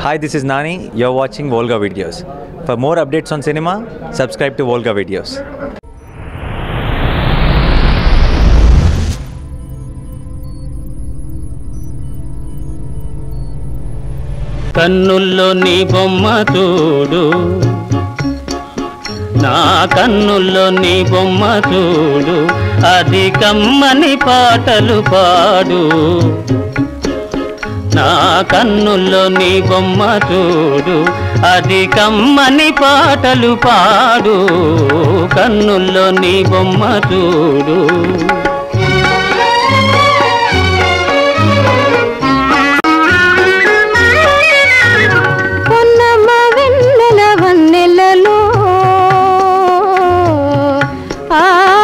Hi, this is Nani. You're watching Volga Videos. For more updates on cinema, subscribe to Volga Videos. కన్నుల్లో నీ బొమ్మ చూడు నా కన్నుల్లో నీ బొమ్మ చూడు అది కమ్మని పాటలు పాడు నా కన్నుల్లో నీ బొమ్మ చూడు అది కమ్మని పాటలు పాడు కన్నుల్లో నీ బొమ్మ చూడు పొన్నమ్మ వెన్నెల వన్నెలలో ఆ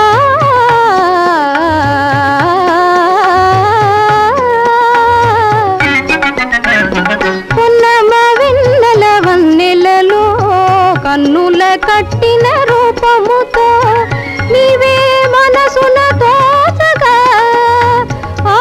పొన్నమ్మ వెన్నెల వన్నెలలో కన్నుల కట్టిన రూపముతో నీవే మనసున తోచగా ఆ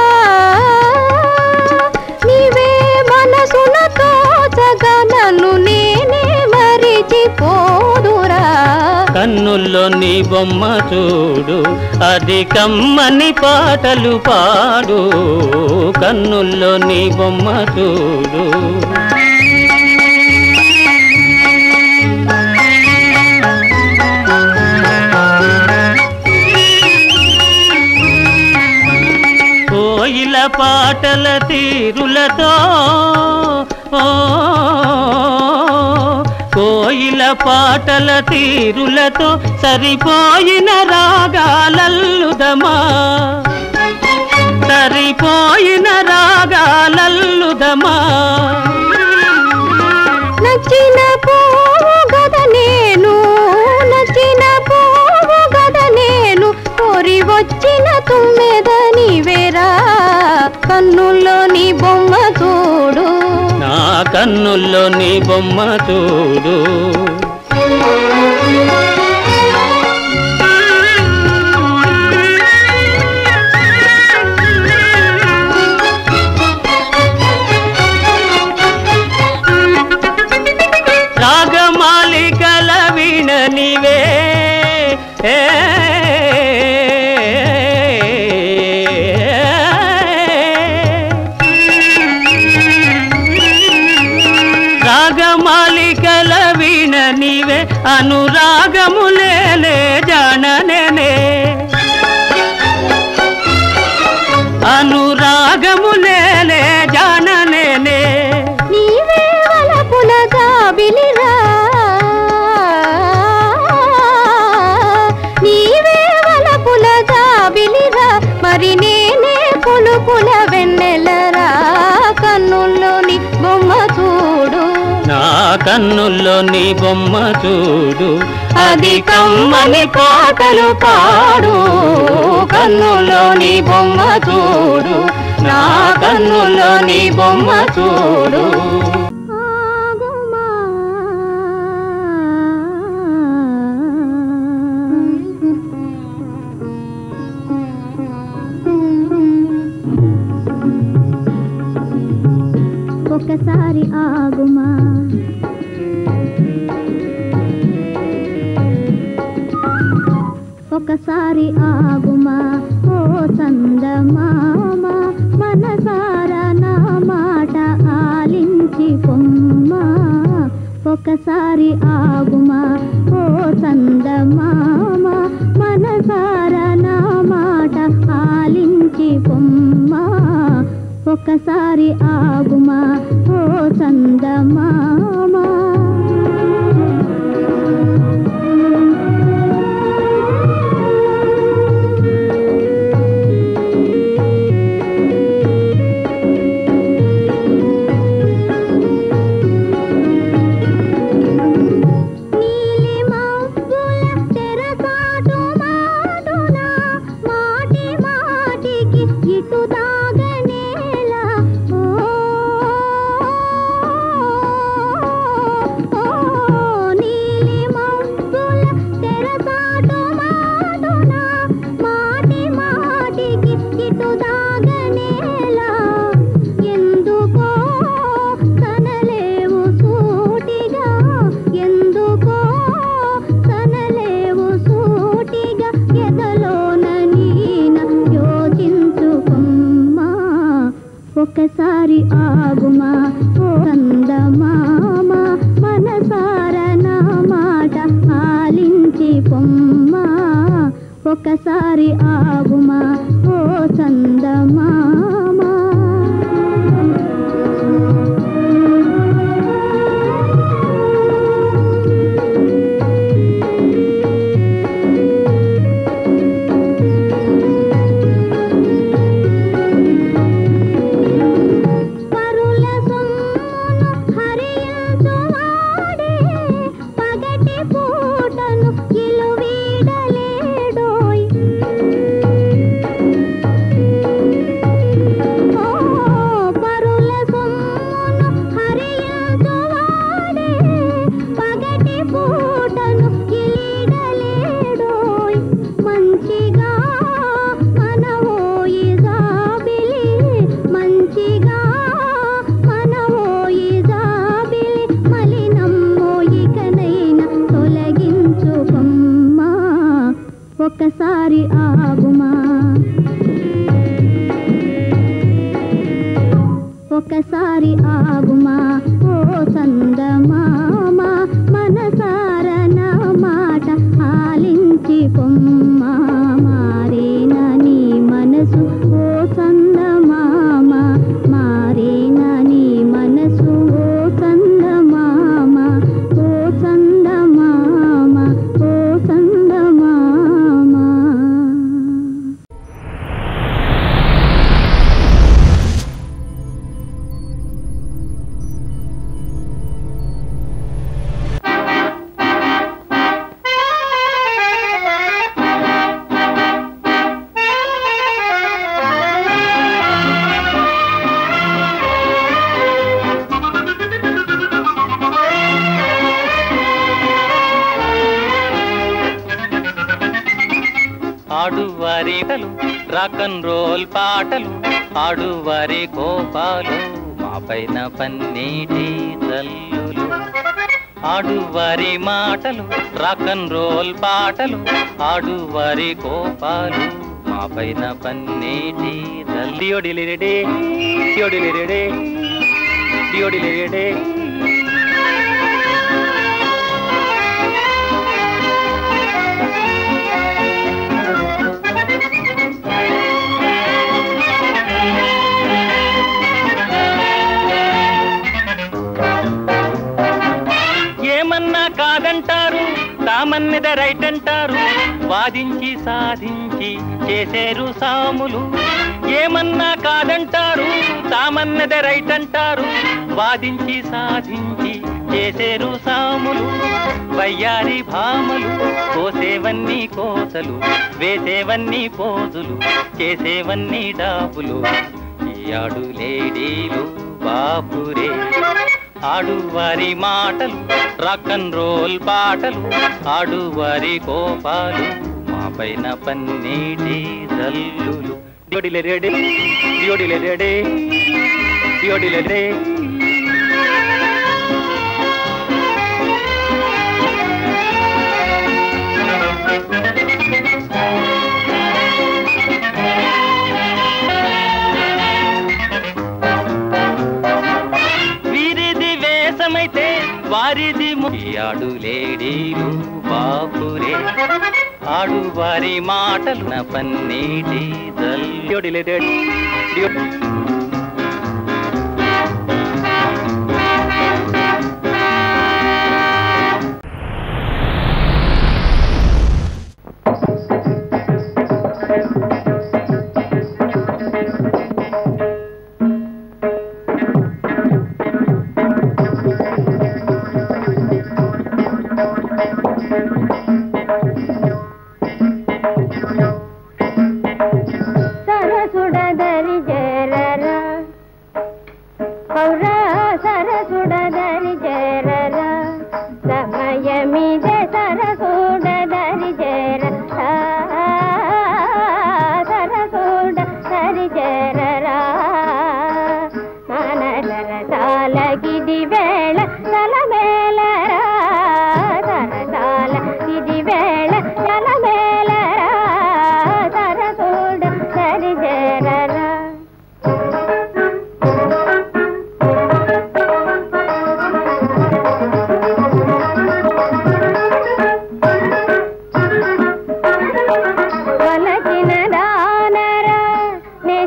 నీవే మనసున తోచగా నన్ను నేనే మరిచిపోదురా కన్నుల్లో నీ బొమ్మ చూడు అది కమ్మని పాటలు పాడు కన్నుల్లో నీ బొమ్మ చూడు కోయిల పాటల తీరులతో ఓ, కోయిల పాటల తీరులతో సరిపోయిన రాగాలల్లుదమా సరిపోయిన రాగాలల్లుదమా నచ్చిన పువ్వు గద నేను నచ్చిన పువ్వు గద నేను కోరి వచ్చిన తుమ్మెద నీవేరా కన్నుల్లో నీ బొమ్మ చూడు నా కన్నుల్లో నీ బొమ్మ చూడు రాగమాలికల వీణ నీవే ఏ, రాగమాలికల వీణ నీవే అనురాగములేలే జాననే అనురాగములేలే జాననే నీవే వలపుల జాబిలిరా నీవే వలపుల జాబిలిరా మరి నేనే పులుకుల వెన్నెలరా కన్నుల్లోని బొమ్మ చూడు నా కన్నుల్లో నీ బొమ్మ చూడు అది కమ్మని పాటలు పాడు కన్నుల్లో నీ బొమ్మ చూడు నా కన్నుల్లో నీ బొమ్మ చూడు ఆగుమా ఒకసారి ఆగుమా ఒకసారి ఆగుమా ఓ చందమామ మనసారా నా మాట ఆలించి పొమ్మా ఒకసారి ఆగుమా ఓ చందమామ మనసారా నా మాట ఆలించి పొమ్మా ఒకసారి ఆగుమా ఓ చందమామ నీలి మబ్బుల తెరచాటు మాటున మాటి మాటికి ఇటు దాగనేలా ఓ ఇటు దాగనేలా ఎందుకో కనలే ఒకసారి ఆగుమా ఓ చందమామ మనసార నా మాట ఆలించి పొమ్మా ఒకసారి ఆగుమా ఓ చందమామ పరుల సొమ్మును హరించువాడే పగటి పూటను ఇలువీడలేడోయ్ ఓ పరుల సొమ్మును హరించువాడే పగటి పూటను ఇలీడలేడోయ్ మంచిగా మనవోయి జాబిలి మంచిగా మనవోయి జాబిలి మలినమ్మోయికనైనా తొలగించుకొమ్మా ఒకసారి ఆగుమా ఒకసారి ఆగుమా ఓ చందమామ మనసార నా మాట ఆలించి పొమ్మా మారేనా నీ మనసు ఓ చందమామ మారేనా నీ మనసు ఓ చందమామ ఓ చందమామ ఓ చందమామ ఆడువారి కలు రాకన్ రోల్ పాటలు ఆడువారి కోపాలు మా పైన పన్నీటి జల్లులు ఆడువారి మాటలు రాకన్ రోల్ పాటలు ఆడువారి కోపాలు మా పైన పన్నీటి జల్లియోడిలిరెడే డియోడిలిరెడే డియోడిలిరెడే ఏమన్నా కాదంటారు తామన్నద రైట్ అంటారు వాదించి సాధించి చేసేరు సాములు ఏమన్నా కాదంటారు తామన్నద రైట్ అంటారు వాదించి సాధించి చేసేరు సాములు వయ్యారి భామలు కోసేవన్నీ కోతలు వేసేవన్నీ పోజులు చేసేవన్నీ డాబులు ఈ ఆడు లేడీలు బాపురే ఆడువారి మాటలు రకన్ రోల్ పాటలు ఆడువారి కోపాలు మా పైన పన్నీటి జల్లులు డియోడిలెరెడే డియోడిలెరెడే డియోడిలెరెడే వీరిది వేషమైతే వారిది ము- ఈ ఆడు లేడీలు బాపురే ఆడు వారి మాటలు నా పన్నీటి జల్లుడిలెడే డియో సరసుడదరి జరరా ఔరా సరసుడదరి జరరా సమయమిదే సరసుడదరి జరరా సరసుడ దరి జరరా మనదర సాలగిది వేళ తలమేలరా సరసాల ఇది వేళ తలమేలరా సరసుడ దరి జరరా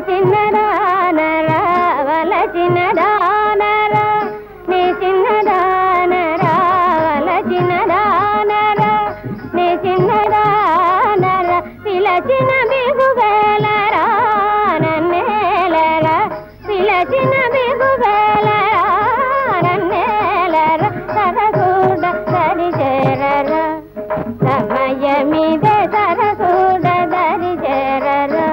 చిన్నదానరా వలచిన దానరా నీ చిన్నదానరా వలచిన దానరా నీ చిన్నదానరా పిలచిన బిగువేలరా నన్నేలరా పిలచిన బిగువేలరా నన్నేలరా సరసూడ సరి చేరరా సమయమిదే సరసూడ దరి చేరరా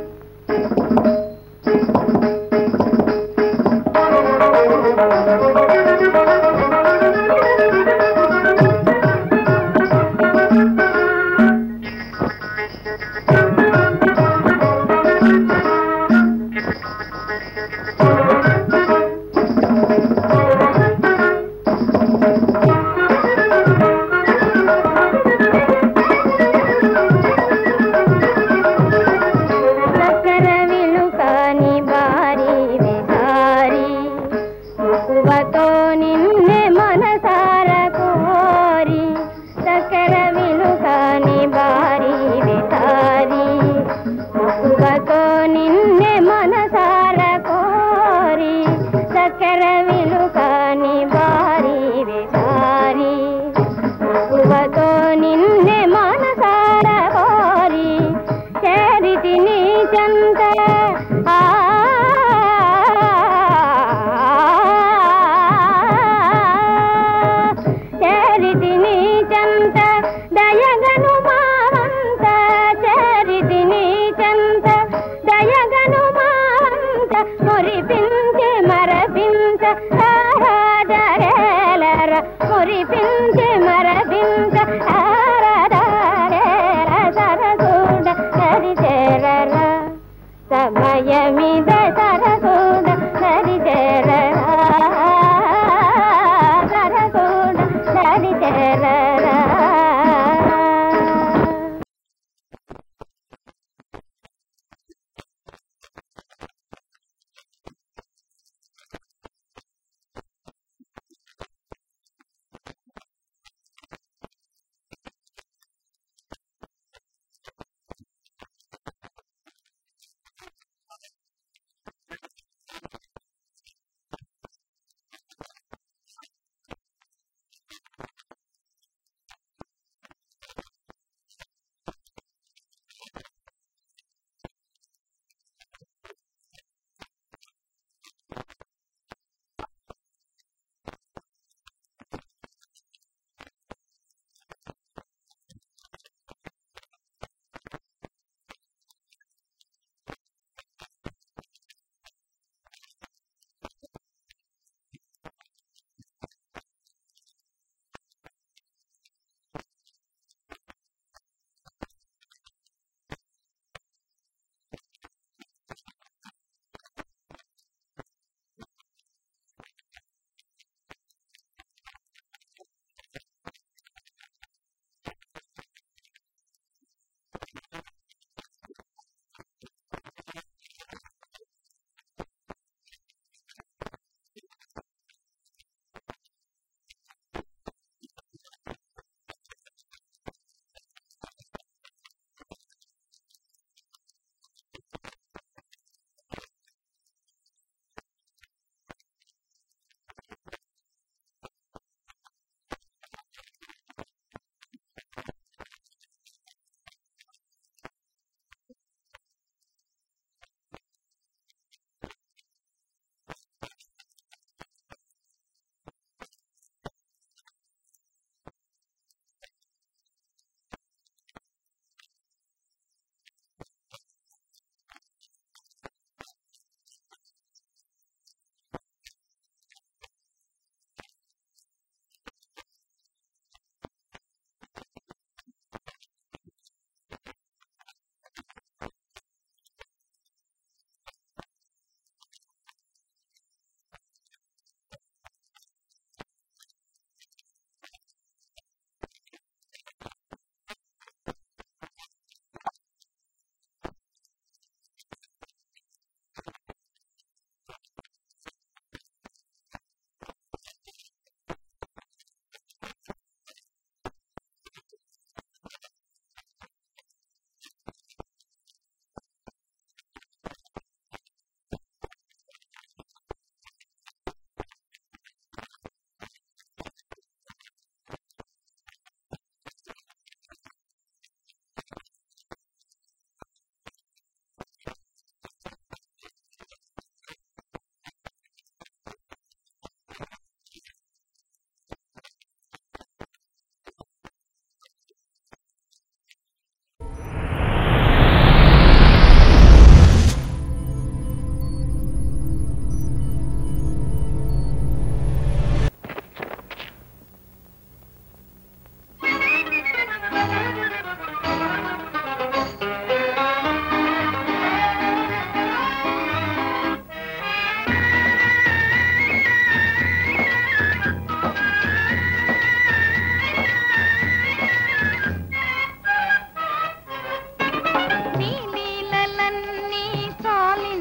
చక్కెర విలుకాని బారి విహారి మక్కువతో నిన్నే మనసార కోరి చక్కెర విలుకాని బారి విహారి మక్కువతో నిన్నే మనసార కోరి చక్కెర విలుకాని బారి విహారి మక్కువతో నిన్నే మనసార కోరి చేరితి నీ చంత ఆ చేరితి నీ చంత దయగను మావంత చేరితి నీ చంత దయగను మావంత మురిపించి మరపించ ఆరాధరేలర మురిపించి మరపించ ఆరాధరేల సరసూడ సరి చేరరా సమయమిద సరసూడ సరి చేరరా సరసూడ సరి చేరరా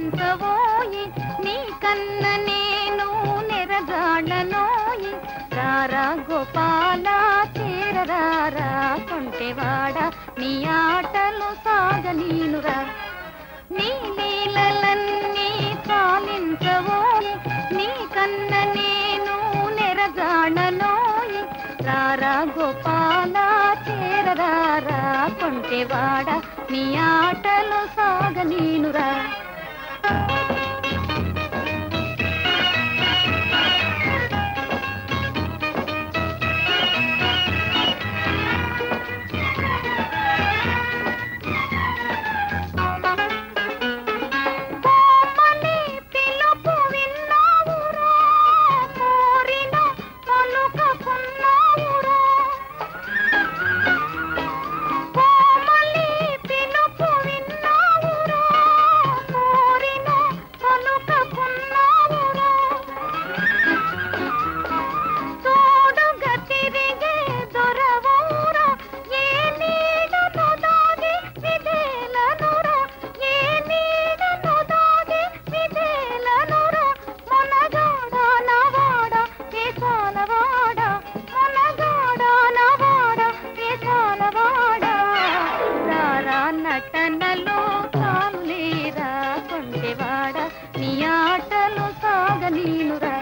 చాలించవోయి నీ కన్న నేను నెరగాడనోయి రారా గోపాల తీరరారా కొంటెవాడ నీ ఆటలు సాగనీనురా నీ లీలలన్నీ చాలించవోయి నీ కన్న నేను నెరగాడనోయి రారా గోపాల చేరరారా కొంటెవాడ నీ ఆటలు సాగనీనురా కోమలి పిలుపు విన్నావురా కోరిన పలుకకున్నావురా కోమలి పిలుపు విన్నావురా కోరిన పలుకకున్నావురా తోడుగా తిరిగే దొరవూరా ఏ నీడను దాగి విదేలనురా ఏ నీడను దాగి విదేలనురా మనగాడ నవాడ కేశాలవాడ మనగాడ నవాడ కేశాలవాడ రారా నటనలో తానులేరా కొంటెవాడ నీ ఆటలు సాగనీనురా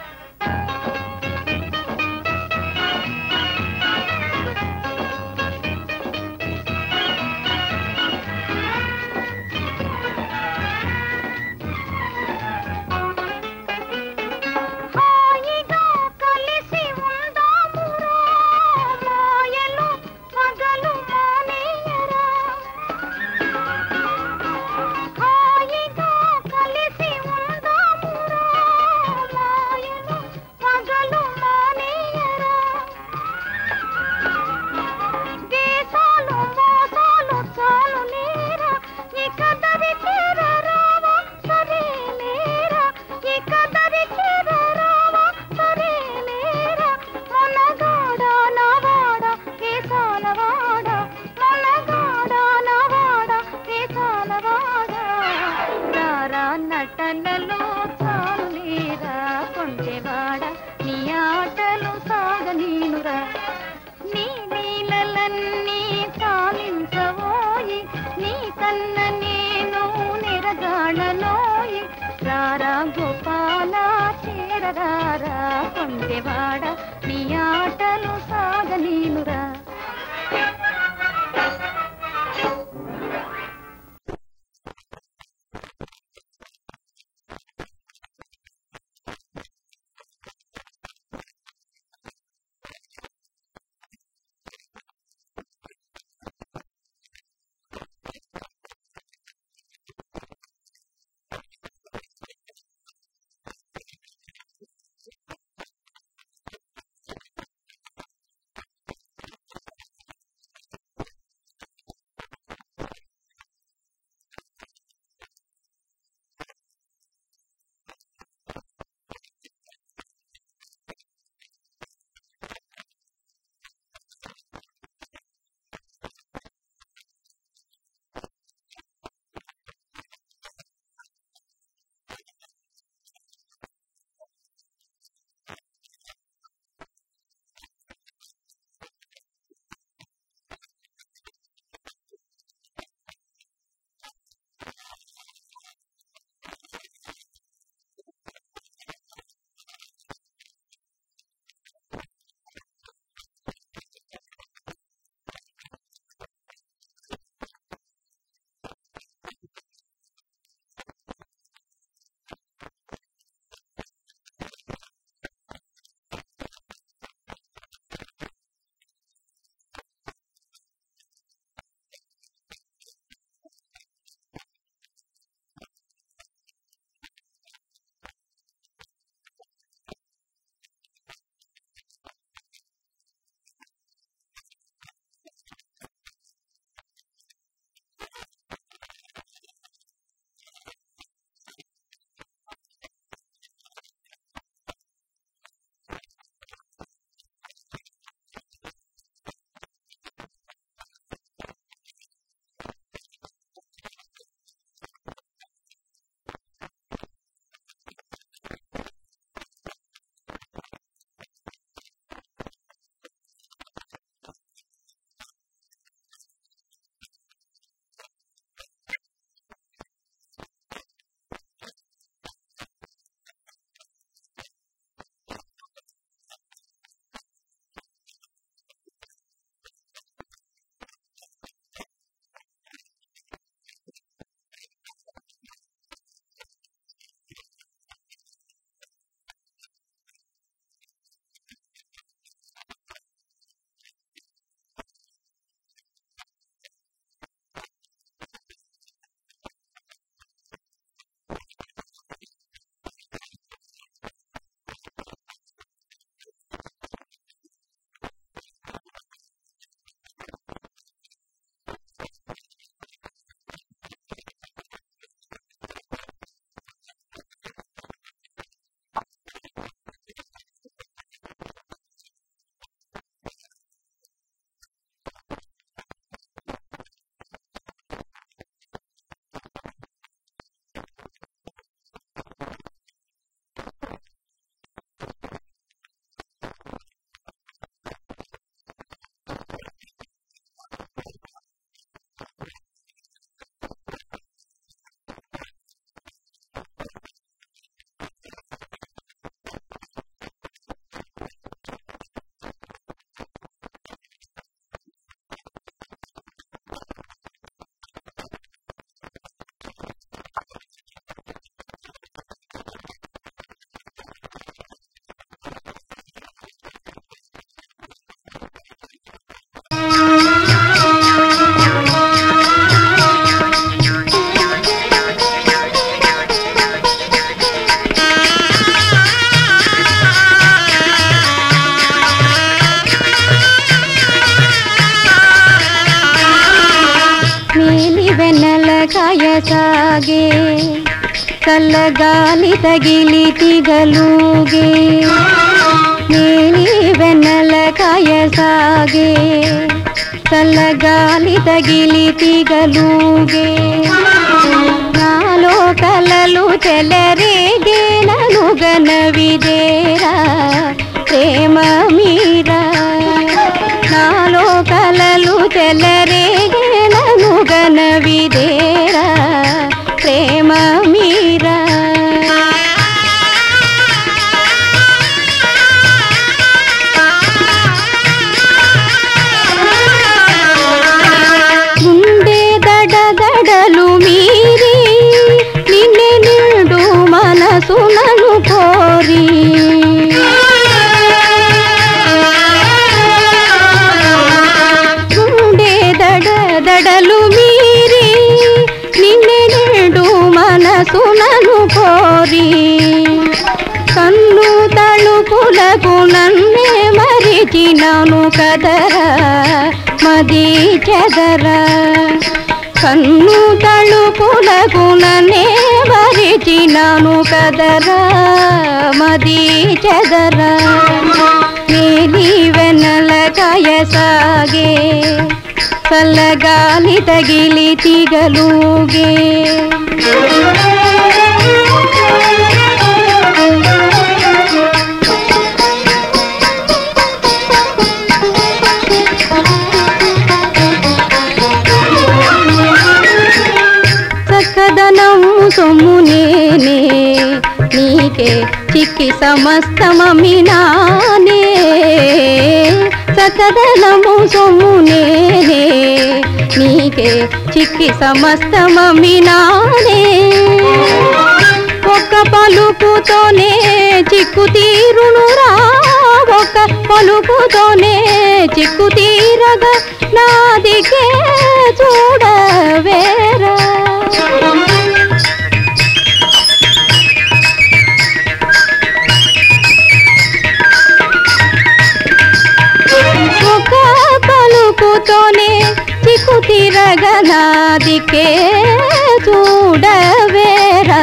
హాయిగా కలిసి ఉందామురా మాయలు పగలు మానేయరా హాయిగా కలిసి ఉందామురా మాయలు పగలు మానేయరా దేశాలు మోసాలు చాలు లేరా ఇక దరి చేరరావా సరే లేరా ఇక దరి చేరరావా సరే లేరా మనగాడ నవాడ కేశాలవాడ మనగాడ నవాడ కేశాలవాడ రారా నటనలో చాలు లేరా కొంటెవాడ నీ ఆటలు సాగనీనురా నీ నీలలన్నీ చాలించవోయి నీ కన్న నేను నెరగాడనోయి రారా గోపాల చేరరారా కొంటెవాడ నీ ఆటలు సాగనీనురా కాయసాగే చల్లగాలి తగిలి తిగలుగే నీలి వెన్నెల కాయసాగే చల్లగాలి తగిలి తిగలుగే నాలో కలలు చెలరేగే నను గనవిదేరా ప్రేమ మీరా నాలో కలలు చెలరేగే నను గనవిదేరా ప్రేమ మీరా గుండె దడ దడలు మీరి నిన్నే నిండు మనసునను కోరి గుండె దడ దడలు మీరి నిన్నే నిండు మనసునను కోరి కన్ను తలుపులకు నన్నే మరిచినను కదరా మది చెదరా కన్ను తలుపులకు నన్నే మరిచినను కదరా మది చెదరా నీలి వెన్నెల కాయసాగే చల్లగాలి తగిలి తిగలుగే చక్కదనము సొమ్ము నేనే నీకే చిక్కి సమస్తమమినానే చక్కదనము సొమ్కు నేనే నీకే చిక్కి సమస్తమమినానే ఒక్క పలుకుతోనే చిక్కు తీరునురా ఒక్క పలుకుతోనే చిక్కు తీరగా నాదికే చూడవేరా ఒక పలుకుతోనే చిక్కు తిరగా నాదికే చూడవేరా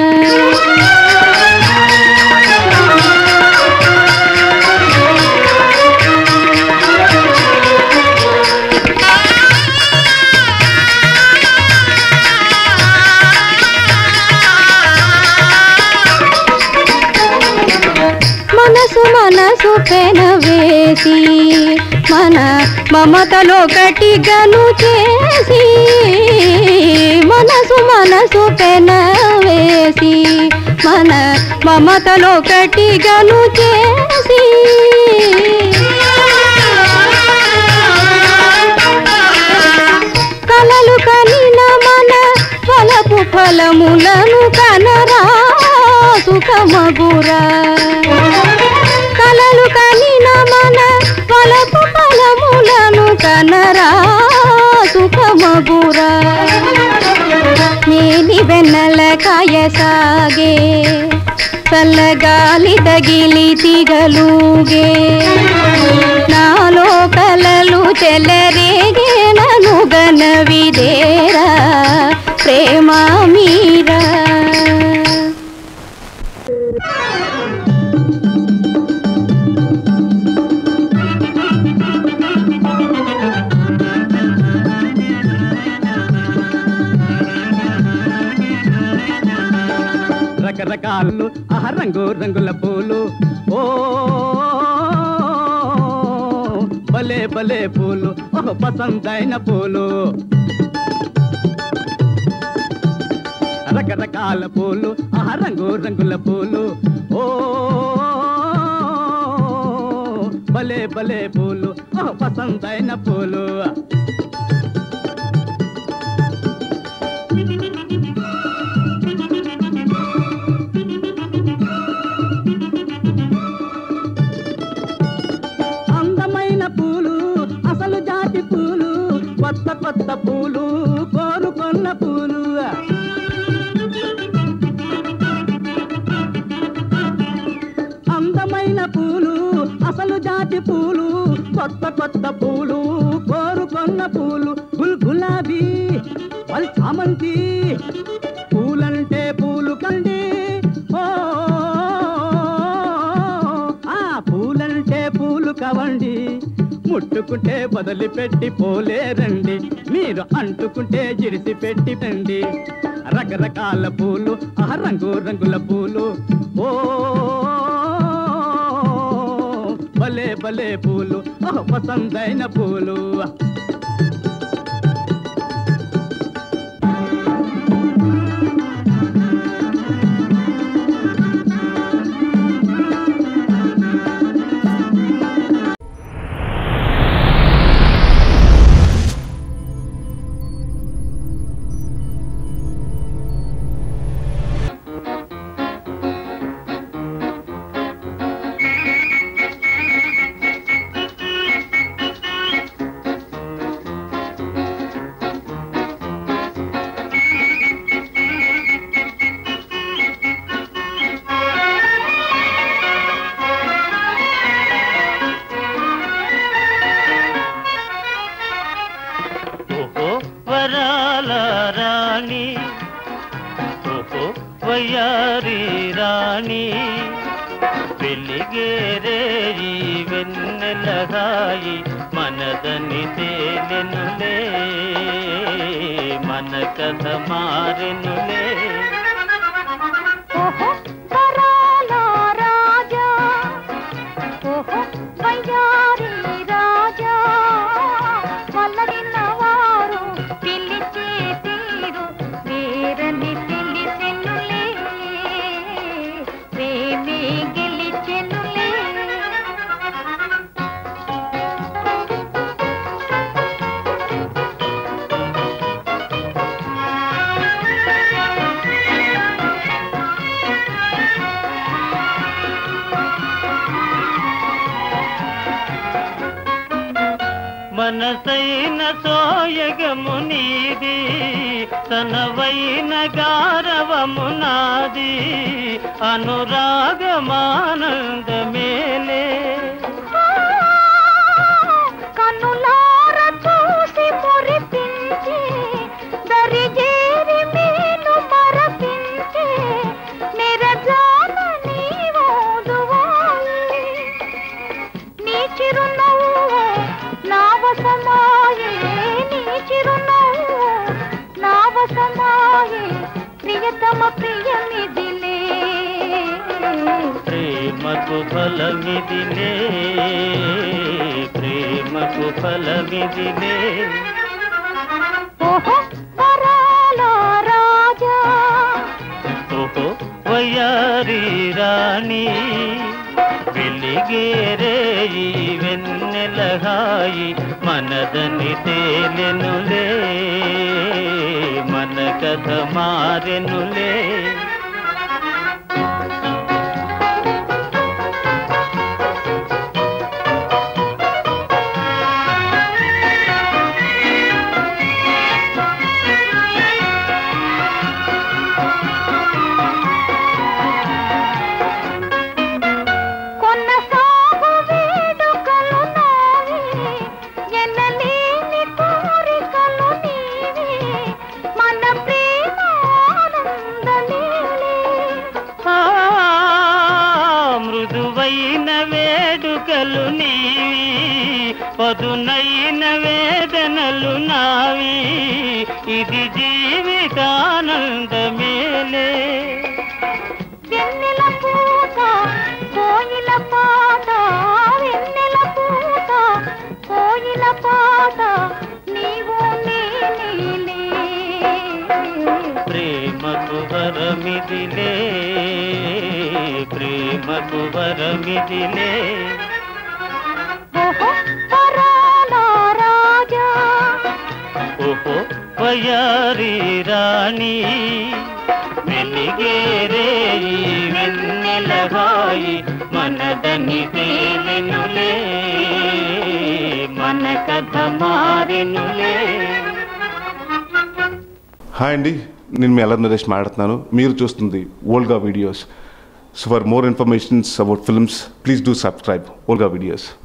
మనసు మనసు పెనవేసి మన మమతలో గట్టిగను చేసి మనసు మనసు పెనవేసి మన మమతలో గట్టిగను చేసి కలలు కనిన మన ఫలపు ఫలములను కనరా సుఖమగురా కలలు కనిన మన ఫలపు ఫలములను కనరా సుఖమగురా మేలి వెన్నెల కాయసాగే చల్లగాలి తగిలి తిగలుగే నాలో కలలు చెలరేగే నను గనవిదేరా ప్రేమ మీరా రకరకాలు ఆహ రంగు రంగుల పూలు ఓ భలే భలే పూలు ఓ పసందైన పూలు రకరకాల పూలు ఆహ రంగు రంగుల పూలు ఓ భలే భలే పూలు ఓ పసందైన పూలు అందమైన పూలు అసలు జాతి పూలు కొత్త కొత్త పూలు కోరుకొన్న పూలు అందమైన పూలు అసలు జాతి పూలు కొత్త కొత్త పూలు కోరుకొన్న పూలు గుల్ గులాబీ వల్ చామంతి పూలంటే పూలు కండి ఓ ఆ పూలంటే పూలు కవండి ముట్టుకుంటే వదిలిపెట్టి పోలేరండి మీరు అంటుకుంటే జిడిసి పెట్టి రండి రకరకాల పూలు ఆ రంగు రంగుల పూలు ఓ భలే భలే పూలు ఓ పసందైన పూలు ఓహో వరాల రాణి ఓహో వయ్యారి రాణి వెలిగేరే ఈ వెన్నెలగాయి మనదని తేలెనులే మన కథ మారెనులే ఓహో వరాల రాజా ఓహో వయ్యారి రాజా వల్లరిన వారు పిలిచే తీరు వీరని తెలిసెనులే ప్రేమే గెలిచెనులే మనసైన సోయగము నీది తనవైన గారవము నాది అనురాగమానందమేలే కన్నులార చూసి మురిపించి దరిజేరి మేలు మరపించి నిరజాన నీవోదువాలి నీ చిరునవ్వు నా వసమాయే నీ చిరునవ్వు నా వసమాయే ప్రియతమ ప్రియమిదిలే ప్రేమకు ఫలమిదిలే ప్రేమకు ఫలమిదిలే ఓహో వరాల రాజా ఓహో వయ్యారి రాణి వెలిగేరే ఈ వెన్నెలహాయి మనదని తేలెనులే మన కథ మారెనులే కొనసాగు వేడుకలు నావి ఎనలేని కోరికలు నీవి మన ప్రేమ ఆనందలీలే ఆ, మృదువైన వేడుకలు నీవి పదునైన వేదనలు నావి ఇది జీవితానందమేలే వెన్నెల పూత కోయిల పాట వెన్నెల పూత కోయిల పాట నీవు నేనేలే ప్రేమకు వరమిదిలే ప్రేమకు వరమిదిలే ఓహో వరాల రాజా ఓహో వయారి రాణి వెలిగేరే ఈ వెన్నెలగాయి మనదని తేలెనులే మన కథ మారెనులే హాయ్ అండి నేను మీ అల్లరి నరేష్ మాట్లాడుతున్నాను మీరు చూస్తుంది Olga videos so for more informations about films please do subscribe Olga videos